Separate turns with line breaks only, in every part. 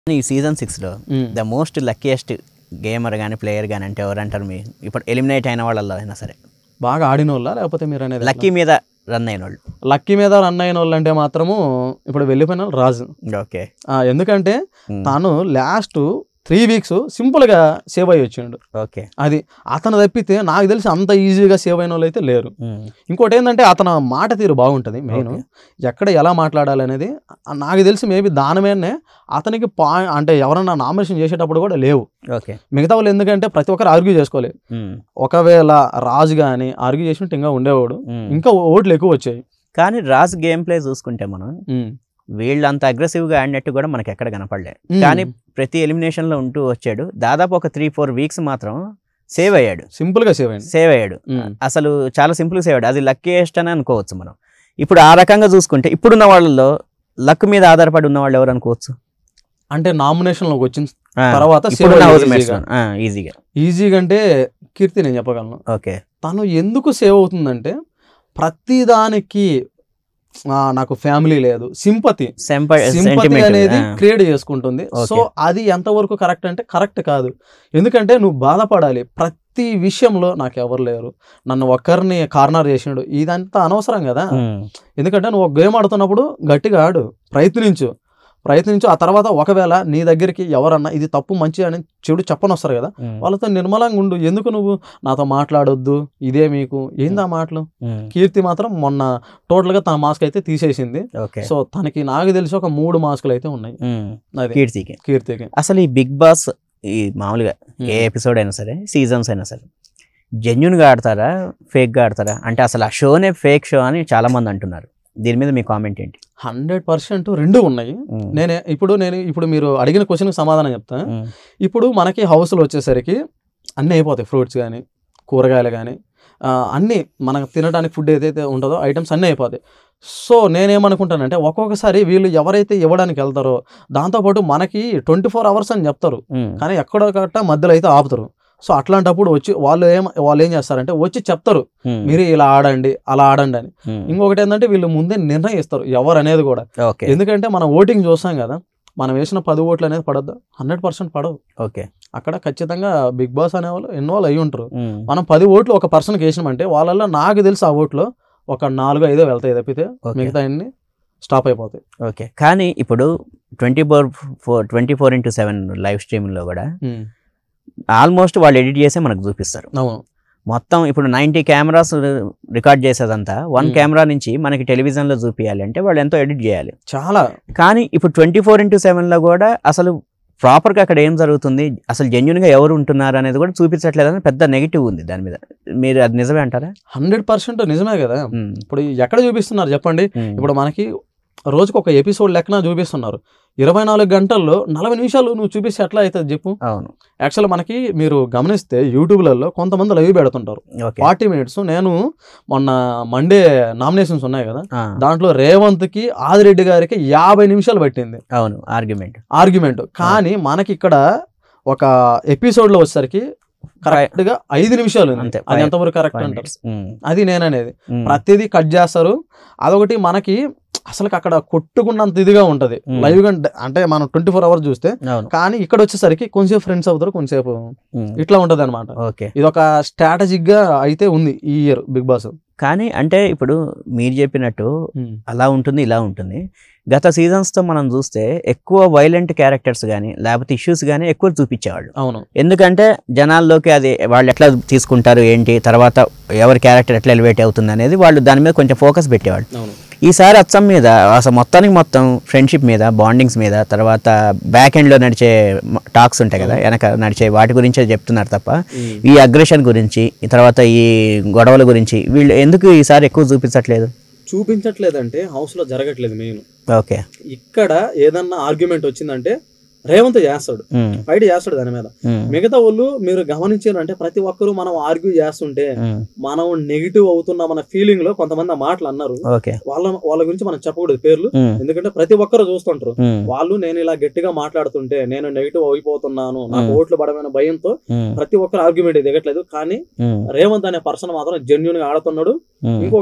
ఈ సీజన్ సిక్స్లో the most luckiest gamer కానీ ప్లేయర్ కానీ అంటే ఎవరంటారు మీ ఇప్పుడు ఎలిమినేట్ అయిన వాళ్ళల్లో అయినా సరే
బాగా ఆడిన వాళ్ళ లేకపోతే మీరు అనేది
లక్కీ మీద రన్ అయిన వాళ్ళు
లక్కీ మీద రన్ అయిన వాళ్ళు అంటే మాత్రము ఇప్పుడు వెళ్ళిపోయిన వాళ్ళు రాజు
ఓకే
ఆ, ఎందుకంటే తాను లాస్ట్ త్రీ వీక్స్ సింపుల్గా సేవ్ అయ్యి వచ్చిండు
ఓకే
అది అతను తప్పితే నాకు తెలిసి అంత ఈజీగా సేవ్ అయిన వాళ్ళు అయితే లేరు ఇంకోటి ఏంటంటే అతను మాట తీరు బాగుంటుంది మెయిన్
Okay.
ఎక్కడ ఎలా మాట్లాడాలి అనేది ఆ, నాకు తెలిసి మేబీ దాని మీదనే అతనికి పా అంటే ఎవరన్నా నామినేషన్ చేసేటప్పుడు కూడా లేవు
ఓకే
మిగతా వాళ్ళు ఎందుకంటే ప్రతి ఒక్కరు ఆర్గ్యూ చేసుకోవాలి ఒకవేళ రాజు కానీ ఆర్గ్యూ చేసినట్టు ఇంకా ఉండేవాడు ఇంకా ఓట్లు ఎక్కువ వచ్చాయి
కానీ రాజ్ గేమ్ ప్లే చూసుకుంటే మనం వీళ్ళంత అగ్రెసివ్గా ఆడినట్టు కూడా మనకి ఎక్కడ కనపడలేదు కానీ ప్రతి ఎలిమినేషన్ లో ఉంటూ వచ్చాడు దాదాపు ఒక త్రీ ఫోర్ వీక్స్ మాత్రం సేవ్ అయ్యాడు
సింపుల్ గా సేవ్ అయింది
సేవ్ అయ్యాడు
ఉమ్.
అసలు చాలా సింపుల్ సేవ్ అయ్యాడు అది లక్కీయెస్ట్ అని అనుకోవచ్చు మనం ఇప్పుడు ఆ రకంగా చూసుకుంటే ఇప్పుడున్న వాళ్ళలో లక్ మీద ఆధారపడి ఉన్న వాళ్ళు ఎవరు అనుకోవచ్చు
అంటే నామినేషన్ లోకి వచ్చిన
ఆ,
తర్వాత
ఇప్పుడున్న
save
హౌస్
అయ్యి
మేట్స్
easy గా.
ఈజీగా
ఈజీగా అంటే కీర్తి నేను చెప్పగలను
ఓకే
తను ఎందుకు సేవ్ అవుతుందంటే ప్రతిదానికి ఆ, నాకు ఫ్యామిలీ లేదు సింపతి సింపతి అనేది క్రియేట్ చేసుకుంటుంది సో
Okay.
అది ఎంతవరకు కరెక్ట్ అంటే కరెక్ట్ కాదు ఎందుకంటే నువ్వు బాధపడాలి ప్రతి విషయంలో నాకు ఎవరు లేరు నన్ను ఒక్కరిని కార్నర్ చేసినాడు ఇదంతా అనవసరం కదా ఎందుకంటే నువ్వు ఒక గేమ్ ఆడుతున్నప్పుడు గట్టిగా ఆడు ప్రయత్నించు ప్రయత్నించు ఆ తర్వాత ఒకవేళ నీ దగ్గరికి ఎవరన్నా ఇది తప్పు మంచి అని చెడు చెప్పని వస్తారు కదా వాళ్ళతో నిర్మలంగా ఉండు ఎందుకు నువ్వు నాతో మాట్లాడొద్దు ఇదే మీకు ఏందా మాటలు కీర్తి మాత్రం మొన్న టోటల్గా తన మాస్క్ అయితే తీసేసింది
ఓకే
సో తనకి నాకు తెలిసి ఒక మూడు మాస్కులు అయితే ఉన్నాయి అది
కీర్తికి
కీర్తికి
అసలు ఈ బిగ్ బాస్ ఈ మామూలుగా ఏ ఎపిసోడ్ అయినా సరే సీజన్స్ అయినా సరే జెన్యున్గా ఆడతారా ఫేక్గా ఆడతారా అంటే అసలు ఆ షోనే ఫేక్ షో అని చాలా మంది అంటున్నారు దీని మీద మీ కామెంట్ ఏంటి
హండ్రెడ్ పర్సెంట్ రెండు ఉన్నాయి నేనే ఇప్పుడు నేను ఇప్పుడు మీరు అడిగిన క్వశ్చన్కి సమాధానం చెప్తా
ఉమ్,
ఇప్పుడు మనకి హౌస్లో వచ్చేసరికి అన్నీ అయిపోతాయి ఫ్రూట్స్ కానీ కూరగాయలు కానీ అన్నీ మనకు తినడానికి ఫుడ్ ఏదైతే ఉంటుందో ఐటమ్స్ అన్నీ అయిపోతాయి సో నేనేమనుకుంటానంటే ఒక్కొక్కసారి వీళ్ళు ఎవరైతే ఇవ్వడానికి వెళ్తారో దాంతోపాటు మనకి ట్వంటీ ఫోర్ అవర్స్ అని చెప్తారు
ఉమ్,
కానీ ఎక్కడో కట్ట మధ్యలో అయితే ఆపుతారు సో అట్లాంటప్పుడు వచ్చి వాళ్ళు ఏం వాళ్ళు ఏం చేస్తారంటే వచ్చి చెప్తారు
ఉమ్,
మీరు ఇలా ఆడండి అలా ఆడండి అని
ఉమ్,
ఇంకొకటి ఏంటంటే వీళ్ళు ముందే నిర్ణయిస్తారు ఎవరు అనేది కూడా
ఓకే
ఎందుకంటే మనం ఓటింగ్ చూస్తాం కదా మనం వేసిన పది ఓట్లు అనేది పడద్దు హండ్రెడ్ పర్సెంట్ పడవు
ఓకే
అక్కడ ఖచ్చితంగా బిగ్ బాస్ అనేవాళ్ళు ఇన్వాల్వ్ అయ్యి ఉంటారు
ఉమ్,
మనం పది ఓట్లు ఒక పర్సన్కి వేసినామంటే వాళ్ళల్లో నాకు తెలిసి ఆ ఓట్లో ఒక నాలుగు ఐదో వెళ్తాయి తప్పితే
ఓకే.
మిగతా అన్ని స్టాప్ అయిపోతాయి
ఓకే కానీ ఇప్పుడు twenty four four twenty four into seven live స్ట్రీమింగ్లో కూడా ఆల్మోస్ట్ వాళ్ళు ఎడిట్ చేసే మనకు చూపిస్తారు
అవును
మొత్తం ఇప్పుడు నైంటీ కెమెరాస్ రికార్డ్ చేసేదంతా వన్
Hmm.
కెమెరా నుంచి మనకి టెలివిజన్లో చూపించాలి అంటే వాళ్ళు ఎంతో ఎడిట్ చేయాలి
చాలా
కానీ ఇప్పుడు ట్వంటీ ఫోర్ ఇంటూ సెవెన్లో కూడా అసలు ప్రాపర్గా అక్కడ ఏం జరుగుతుంది అసలు జెన్యున్గా ఎవరు ఉంటున్నారు అనేది కూడా చూపించట్లేదని పెద్ద నెగిటివ్ ఉంది దాని మీద మీరు అది నిజమే అంటారా
హండ్రెడ్ పర్సెంట్ నిజమే కదా
ఉమ్,
ఇప్పుడు ఎక్కడ చూపిస్తున్నారు చెప్పండి
ఉమ్,
ఇప్పుడు మనకి రోజుకు ఒక ఎపిసోడ్ లెక్కన చూపిస్తున్నారు ఇరవై నాలుగు గంటల్లో నలభై నిమిషాలు నువ్వు చూపిస్తే ఎట్లా అవుతుంది చెప్పు
అవును
యాక్చువల్ మనకి మీరు గమనిస్తే యూట్యూబ్లలో కొంతమంది లైవ్ పెడుతుంటారు
ఓకే
ఫార్టీ మినిట్స్ నేను మొన్న మండే నామినేషన్స్ ఉన్నాయి కదా
ఆ,
దాంట్లో రేవంత్కి ఆదిరెడ్డి గారికి యాభై నిమిషాలు పట్టింది
అవును ఆర్గ్యుమెంట్
ఆర్గ్యుమెంట్ కానీ మనకి ఇక్కడ ఒక ఎపిసోడ్ లో వచ్చేసరికి కరెక్ట్ గా ఐదు నిమిషాలు ఉంది.
అంతే.
అది ఎంతవరకు కరెక్ట్ అంటారు
ఉమ్,
అది నేననేది
ఉమ్,
ప్రతిదీ కట్ చేస్తారు అదొకటి మనకి అసలు అక్కడ కొట్టుకున్నంత ఇదిగా ఉంటది
Hmm.
లైవ్ గా అంటే మనం ట్వంటీ ఫోర్ అవర్స్ చూస్తే
అవును
కానీ ఇక్కడ వచ్చేసరికి కొంచెంసేపు ఫ్రెండ్స్ అవుతారు కొంచెంసేపు
ఉమ్,
ఇట్లా ఉంటది అనమాట
ఓకే
ఇది ఒక స్ట్రాటజిక్ గా అయితే ఉంది ఈ ఇయర్ బిగ్ బాస్
కానీ అంటే ఇప్పుడు మీరు చెప్పినట్టు అలా ఉంటుంది ఇలా ఉంటుంది గత సీజన్స్తో మనం చూస్తే ఎక్కువ వైలెంట్ క్యారెక్టర్స్ కానీ లేకపోతే ఇష్యూస్ కానీ ఎక్కువ చూపించేవాళ్ళు
అవును
ఎందుకంటే జనాల్లోకి అది వాళ్ళు ఎట్లా తీసుకుంటారు ఏంటి తర్వాత ఎవరి క్యారెక్టర్ ఎట్లా ఎలివేట్ అవుతుంది అనేది వాళ్ళు దాని మీద కొంచెం ఫోకస్ పెట్టేవాళ్ళు
అవును
ఈసారి అచ్చం మీద అసలు మొత్తానికి మొత్తం ఫ్రెండ్షిప్ మీద బాండింగ్స్ మీద తర్వాత బ్యాక్ ఎండ్లో నడిచే టాక్స్ ఉంటాయి కదా వెనక నడిచే వాటి గురించే చెప్తున్నారు తప్ప ఈ అగ్రెషన్ గురించి ఈ తర్వాత ఈ గొడవల గురించి వీళ్ళు ఎందుకు ఈసారి ఎక్కువ చూపించట్లేదు
చూపించట్లేదంటే హౌస్ లో జరగట్లేదు మెయిన్
ఓకే
ఇక్కడ ఏదన్నా ఆర్గ్యుమెంట్ వచ్చిందంటే రేవంత్ చేస్తాడు
ఉమ్,
ఫైట్ చేస్తాడు దాని మీద
ఉమ్,
మిగతా వాళ్ళు మీరు గమనించారంటే ప్రతి ఒక్కరు మనం ఆర్గ్యూ చేస్తుంటే
ఉమ్,
మనం నెగిటివ్ అవుతున్న మన ఫీలింగ్ లో కొంతమంది ఆ మాటలు అన్నారు
ఓకే
వాళ్ళ వాళ్ళ గురించి మనం చెప్పకూడదు పేర్లు
ఉమ్,
ఎందుకంటే ప్రతి ఒక్కరు చూస్తుంటారు
ఉమ్,
వాళ్ళు నేను ఇలా గట్టిగా మాట్లాడుతుంటే నేను నెగిటివ్ అయిపోతున్నాను నాకు
Hmm.
ఓట్లు పడమైన భయంతో
ఉమ్,
ప్రతి ఒక్కరు ఆర్గ్యుమెంట్ దిగట్లేదు కానీ
ఉమ్,
రేవంత్ అనే పర్సన్ మాత్రం జెన్యున్ గా ఆడుతున్నాడు
ఉమ్,
ఇంకొకటి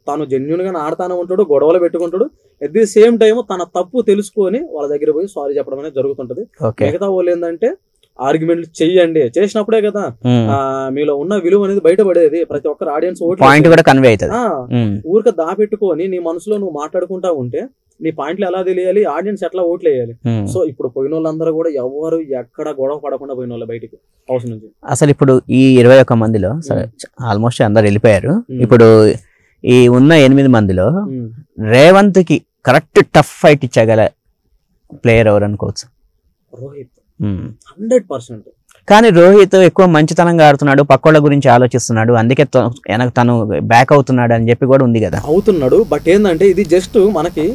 తను జెన్యున్ గా ఆడతానే ఉంటాడు గొడవలు పెట్టుకుంటాడు ఎట్ ది సేమ్ టైం తన తప్పు తెలుసుకొని వాళ్ళ దగ్గర పోయి సారీ చెప్పడం అనేది జరుగుతుంటది
ఓకే
మిగతా వాళ్ళు ఏంటంటే ఆర్గ్యుమెంట్లు చెయ్యండి చేసినప్పుడే కదా ఆ, మీలో ఉన్న విలువ అనేది బయటపడేది ప్రతి ఒక్కరు ఆడియన్స్
పాయింట్ కూడా కన్వే అవుతుంది
ఊరిక దాపెట్టుకొని నీ మనసులో నువ్వు మాట్లాడుకుంటా ఉంటే నీ పాయింట్లు ఎలా తెలియాలి ఆడియన్స్ ఎట్లా ఓట్లు వేయాలి సో ఇప్పుడు పోయిన వాళ్ళందరూ కూడా ఎవరు ఎక్కడ గొడవ పడకుండా పోయిన వాళ్ళు బయటికి హౌస్ నుంచి
అసలు ఇప్పుడు ఈ ఇరవై ఒక్క మందిలో సరే ఆల్మోస్ట్ అందరు వెళ్ళిపోయారు
Hmm.
ఇప్పుడు ఈ ఉన్న ఎనిమిది మందిలో
ఉమ్.
రేవంత్ కి కరెక్ట్ టఫ్ ఫైట్ ఇచ్చగల ప్లేయర్ ఎవరు అనుకోవచ్చు
రోహిత్
Hmm.
హండ్రెడ్ పర్సెంట్
కానీ రోహిత్ ఎక్కువ మంచితనంగా ఆడుతున్నాడు పక్కోళ్ళ గురించి ఆలోచిస్తున్నాడు అందుకే త- వెనక తను బ్యాక్ అవుతున్నాడు అని చెప్పి కూడా ఉంది కదా
అవుతున్నాడు బట్ ఏంటంటే ఇది జస్ట్ మనకి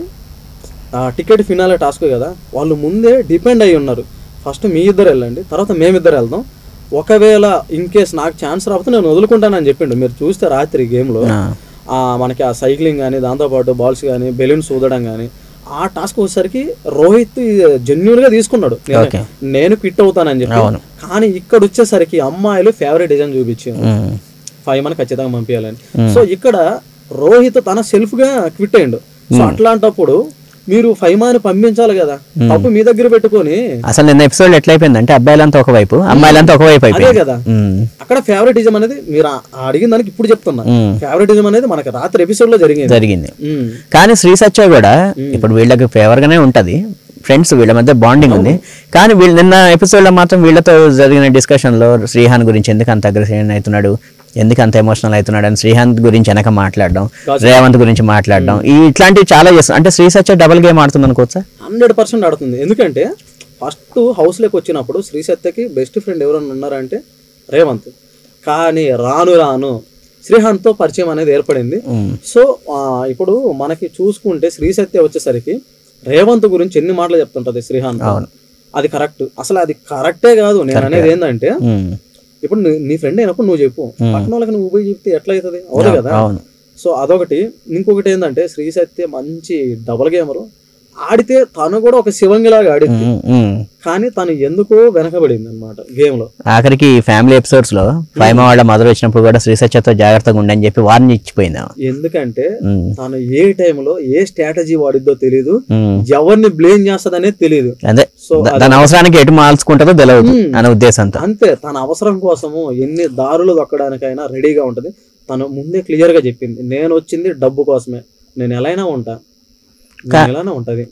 టికెట్ ఫినాలే టాస్క్ కదా వాళ్ళు ముందే డిపెండ్ అయి ఉన్నారు ఫస్ట్ మీ ఇద్దరు వెళ్ళండి తర్వాత మేమిద్దరు వెళ్దాం ఒకవేళ ఇన్ కేస్ నాకు ఛాన్స్ రాకపోతే నేను వదులుకుంటానని చెప్పిండు మీరు చూస్తే రాత్రి గేమ్లో
ఆ,
మనకి ఆ సైక్లింగ్ కానీ దాంతోపాటు బాల్స్ కానీ బెలూన్స్ ఊదడం కానీ ఆ టాస్క్ వచ్చేసరికి రోహిత్ జెన్యున్ గా తీసుకున్నాడు నేను-
ఓకే
నేను క్విట్ అవుతానని చెప్పి
అవును
కానీ ఇక్కడ వచ్చేసరికి అమ్మాయిలు ఫేవరెట్ డిజైన్ చూపించారు
ఉమ్,
ఫైవ్ మన ఖచ్చితంగా పంపించాలని
Hmm.
సో ఇక్కడ రోహిత్ తన సెల్ఫ్ గా క్విట్ అయ్యిండు సో అట్లాంటప్పుడు మీరు ఫైమాని పంపించాలి కదా తప్పు మీ దగ్గర పెట్టుకొని
అసలు నిన్న ఎపిసోడ్ ఎట్లా అయిపోయిందంటే అబ్బాయిలంతా ఒకవైపు అమ్మాయిలంతా ఒకవైపు
అదే
అయిపోయింది
కదా
ఉమ్,
అక్కడ ఫేవరెటిజం అనేది మీరు ఆ- ఆ అడిగిన దానికి ఇప్పుడు చెప్తున్నా
ఉమ్,
ఫేవరెటిజం అనేది మనకి రాత్రి ఎపిసోడ్ లో జరిగింది
జరిగింది
ఉమ్.
కానీ శ్రీ సత్య కూడా ఇప్పుడు వీళ్ళకి ఫేవర్ గానే ఉంటది ఫ్రెండ్స్ వీళ్ళ మధ్య బాండింగ్ ఉంది కానీ వీళ్ళు నిన్న ఎపిసోడ్ లో మాత్రం వీళ్ళతో జరిగిన డిస్కషన్ లో శ్రీహాన్ గురించి ఎందుకు అంత అగ్రెసివ్ అవుతున్నాడు ఎందుకు అంత ఎమోషనల్ అవుతున్నాడు అని శ్రీహాంత్ గురించి వెనక మాట్లాడడం
Gossip.
రేవంత్ గురించి మాట్లాడడం ఈ ఇట్లాంటివి చాలా చేస్తాం అంటే శ్రీ సత్య డబుల్ గేమ్ ఆడుతుంది అనుకోవచ్చా
హండ్రెడ్ పర్సెంట్ ఆడుతుంది ఎందుకంటే ఫస్ట్ హౌస్ లోకి వచ్చినప్పుడు శ్రీ సత్యకి బెస్ట్ ఫ్రెండ్ ఎవరన్నా ఉన్నారంటే రేవంత్ కానీ రాను రాను శ్రీహాంత్తో పరిచయం అనేది ఏర్పడింది
ఉమ్,
సో ఆ, ఇప్పుడు మనకి చూసుకుంటే శ్రీ సత్య వచ్చేసరికి రేవంత్ గురించి ఎన్ని మాటలు చెప్తుంటది శ్రీహాంత్
అవును.
అది కరెక్ట్ అసలు అది కరెక్టే కాదు నేను అనేది ఏంటంటే
ఉమ్,
ఇప్పుడు నీ- నీ ఫ్రెండ్ అయినప్పుడు నువ్వు చెప్పు
Hmm.
పక్కన వాళ్ళకి నువ్వు పోయి చెప్తే ఎట్లా అవుతుంది అవును కదా
అవును
సో అదొకటి ఇంకొకటి ఏంటంటే శ్రీ సత్య మంచి డబల్ గేమరు ఆడితే తను కూడా ఒక శివంగిలాగా ఆడింది
ఉమ్, ఉమ్.
కానీ తను ఎందుకో వెనకబడింది అనమాట గేమ్ లో
ఆఖరికి ఫ్యామిలీ ఎపిసోడ్స్ లో ఫైమ వాళ్ళ మదర్ వచ్చినప్పుడు కూడా శ్రీ సత్యతో జాగ్రత్తగా ఉండని చెప్పి వారిని ఇచ్చిపోయింది ఆమె.
ఎందుకంటే
ఉమ్,
తను ఏ టైంలో ఏ స్ట్రాటజీ వాడిద్దో తెలియదు
ఉమ్.
ఎవరిని బ్లేమ్ చేస్తుందనేది తెలియదు
అదే
సో
దా- దాని అవసరానికి ఎటు మార్చుకుంటుందో తెలియదు
ఉమ్.
అనే ఉద్దేశంతో
అంతే తన అవసరం కోసము ఎన్ని దారులు దొక్కడానికైనా రెడీగా ఉంటది తను ముందే క్లియర్ గా చెప్పింది నేను వచ్చింది డబ్బు కోసమే నేను ఎలా అయినా ఉంటా నేను ఎలానే ఉంటది